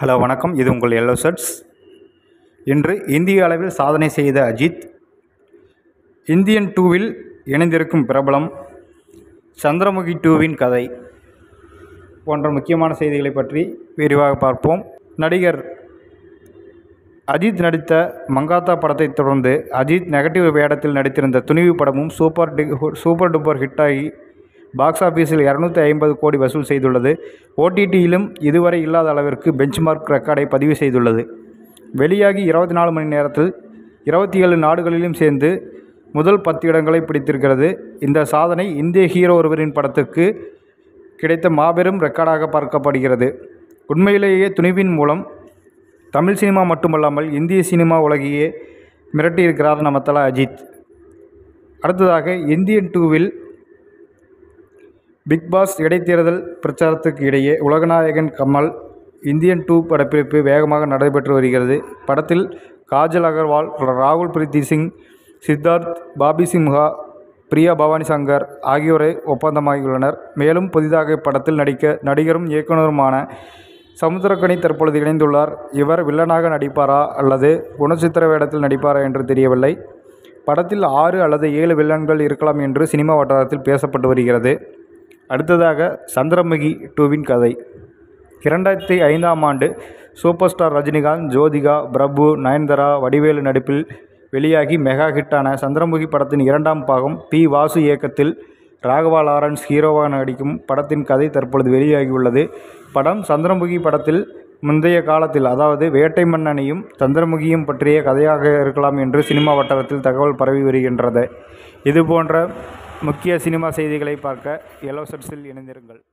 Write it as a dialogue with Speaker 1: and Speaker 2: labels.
Speaker 1: hello வணக்கம் இது உங்கள் எல்லோ ஷர்ட்ஸ் இன்று இந்திய அளவில் சாதனை செய்த அஜித் இந்தியன் டூவில் இணைந்திருக்கும் பிரபலம் சந்திரமுகி டூவின் கதை போன்ற முக்கியமான செய்திகளை பற்றி விரிவாக பார்ப்போம் நடிகர் அஜித் நடித்த மங்காத்தா படத்தை தொடர்ந்து அஜித் நெகட்டிவ் வேடத்தில் நடித்திருந்த துணிவு படமும் சூப்பர் டி சூப்பர் டூப்பர் ஹிட்டாகி பாக்ஸ் ஆஃபீஸில் இரநூத்தி ஐம்பது கோடி வசூல் செய்துள்ளது ஓடிடியிலும் இதுவரை இல்லாத அளவிற்கு பெஞ்ச்மார்க் ரெக்கார்டை பதிவு செய்துள்ளது வெளியாகி இருபத்தி நாலு மணி நேரத்தில் இருபத்தி ஏழு நாடுகளிலும் சேர்ந்து முதல் பத்து இடங்களை பிடித்திருக்கிறது இந்த சாதனை இந்திய ஹீரோ ஒருவரின் படத்துக்கு கிடைத்த மாபெரும் ரெக்கார்டாக பார்க்கப்படுகிறது உண்மையிலேயே துணிவின் மூலம் தமிழ் சினிமா மட்டுமல்லாமல் இந்திய சினிமா உலகையே மிரட்டியிருக்கிறார் நம்ம தல அஜித் அடுத்ததாக இந்தியன் டூவில் பிக் பாஸ் இடைத்தேர்தல் பிரச்சாரத்துக்கு இடையே உலகநாயகன் கமல் இந்தியன் டூ படப்பிடிப்பு வேகமாக நடைபெற்று வருகிறது படத்தில் காஜல் அகர்வால் ராகுல் பிரீத்தி சிங் சித்தார்த் பாபி சிம்ஹா பிரியா பவானி சங்கர் ஆகியோரை ஒப்பந்தமாகியுள்ளனர் மேலும் புதிதாக இப்படத்தில் நடிக்க நடிகரும் இயக்குனருமான சமுத்திரக்கனி தற்பொழுது இணைந்துள்ளார் இவர் வில்லனாக நடிப்பாரா அல்லது குணச்சித்திர வேடத்தில் நடிப்பாரா என்று தெரியவில்லை படத்தில் ஆறு அல்லது ஏழு வில்லன்கள் இருக்கலாம் என்று சினிமா வட்டாரத்தில் பேசப்பட்டு வருகிறது அடுத்ததாக சந்திரமுகி டூவின் கதை இரண்டாயிரத்தி ஐந்தாம் ஆண்டு சூப்பர் ஸ்டார் ரஜினிகாந்த் ஜோதிகா பிரபு நயன்தாரா வடிவேலு நடிப்பில் வெளியாகி மெகா ஹிட்டான சந்திரமுகி படத்தின் இரண்டாம் பாகம் பி வாசு இயக்கத்தில் ராகவா லாரன்ஸ் ஹீரோவாக நடிக்கும் படத்தின் கதை தற்பொழுது வெளியாகியுள்ளது படம் சந்திரமுகி படத்தில் முந்தைய காலத்தில் அதாவது வேட்டை மன்னனையும் சந்திரமுகியும் பற்றிய கதையாக இருக்கலாம் என்று சினிமா வட்டாரத்தில் தகவல் பரவி வருகின்றது இது போன்ற முக்கிய சினிமா செய்திகளை பார்க்க எல்லோ சட்ஸில் இணைந்திருங்கள்